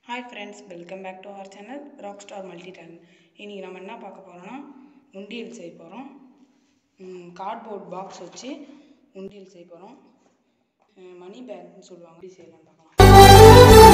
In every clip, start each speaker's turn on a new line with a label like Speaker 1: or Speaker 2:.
Speaker 1: hi friends welcome back to our channel rock star multi talent இன்றைக்கி நம்ம என்ன பார்க்க போகிறோம்னா உண்டியல் செய்ய போகிறோம் கார்ட்போர்ட் பாக்ஸ் வச்சு உண்டியல் செய்ய போகிறோம் மணி பேக்னு சொல்லுவாங்க எப்படி செய்யலாம்னு பார்க்கலாம்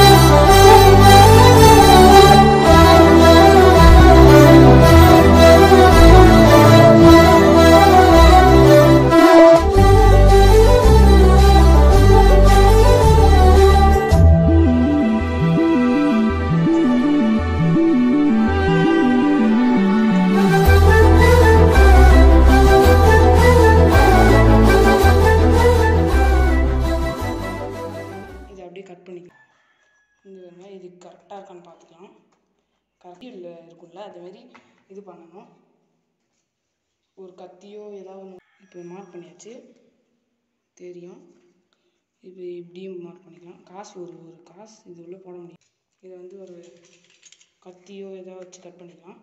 Speaker 1: இதை அப்படியே கட் பண்ணிக்கலாம் இந்த பாருங்க இது கரெக்டாக இருக்கான்னு பார்த்துக்கலாம் கத்தியில் இருக்கும்ல அதுமாரி இது பண்ணணும் ஒரு கத்தியோ ஏதாவது ஒன்று இப்போ மார்க் பண்ணியாச்சு தெரியும் இப்போ இப்படியும் மார்க் பண்ணிக்கலாம் காசு ஒரு ஒரு காசு இது உள்ள போட முடியும் இதை வந்து ஒரு கத்தியோ ஏதாவது வச்சு கட் பண்ணிக்கலாம்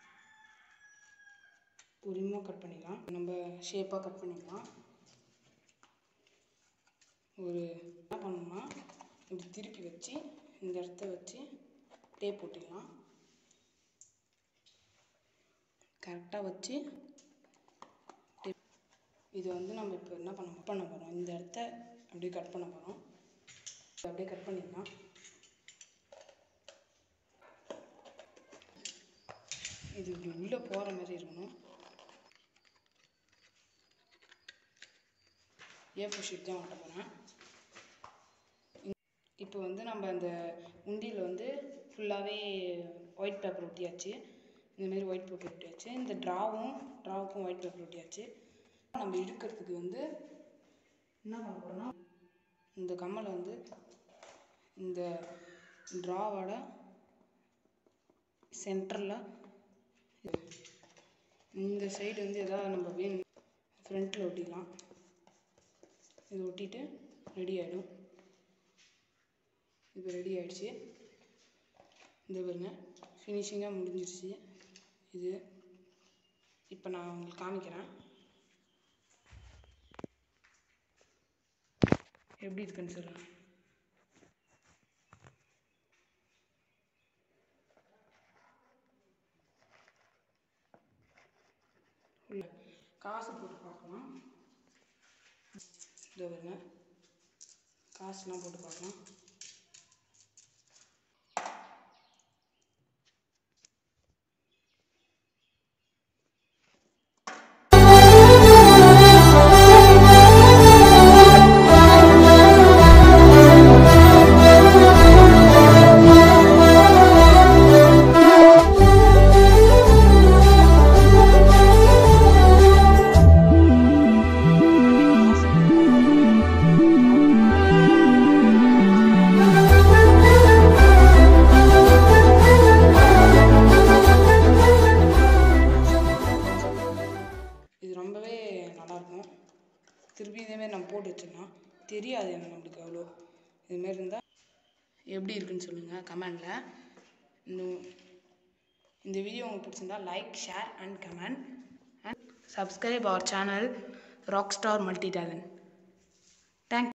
Speaker 1: பொறுமையாக கட் பண்ணிக்கலாம் நம்ம ஷேப்பாக கட் பண்ணிக்கலாம் ஒரு என்ன பண்ணணும்னா இப்படி திருப்பி வச்சு இந்த இடத்த வச்சு டேப் போட்டுக்கலாம் கரெக்டாக வச்சு டேப் இது வந்து நம்ம இப்போ என்ன பண்ண பண்ண போகிறோம் இந்த இடத்த அப்படியே கட் பண்ண போகிறோம் அப்படியே கட் பண்ணிடலாம் இது இப்படி உள்ளே போகிற மாதிரி இருக்கணும் ஏ ஃபோர் ஷீட் தான் ஒட்ட போகிறேன் இப்போ வந்து நம்ம அந்த உண்டியில் வந்து ஃபுல்லாகவே ஒயிட் பேப்பர் ஒட்டியாச்சு இந்தமாரி ஒயிட் பேப்பர் ஒட்டியாச்சு இந்த ட்ராவும் ட்ராவுக்கும் ஒயிட் பேப்பர் ஒட்டியாச்சு நம்ம இழுக்கிறதுக்கு வந்து என்ன பண்ண போகிறோம்னா இந்த கம்மலை வந்து இந்த ட்ராவோட சென்டரில் இந்த சைடு வந்து எதாவது நம்ம வேணும் ஃப்ரண்ட்டில் ஒட்டிக்கலாம் இது ஒட்டிட்டு ரெடி ஆகிடும் இப்போ ரெடி ஆகிடுச்சு இந்த பாருங்க ஃபினிஷிங்காக முடிஞ்சிருச்சு இது இப்போ நான் உங்களுக்கு காமிக்கிறேன் எப்படி இருக்குன்னு சொல்லுங்கள் உள்ள காசு போட்டு பார்க்கலாம் இதோ வருங்க காசுலாம் போட்டு பார்க்கலாம் இது ரொம்பவே நல்லாயிருக்கும் திருப்பி இதேமாரி நம்ம போட்டு வச்சிடலாம் தெரியாது எனக்கு நம்மளுக்கு அவ்வளோ இதுமாரி இருந்தால் எப்படி இருக்குன்னு சொல்லுங்கள் கமெண்டில் இன்னும் இந்த வீடியோ உங்களுக்கு பிடிச்சிருந்தா like share and comment and subscribe our channel rock star multi talent thank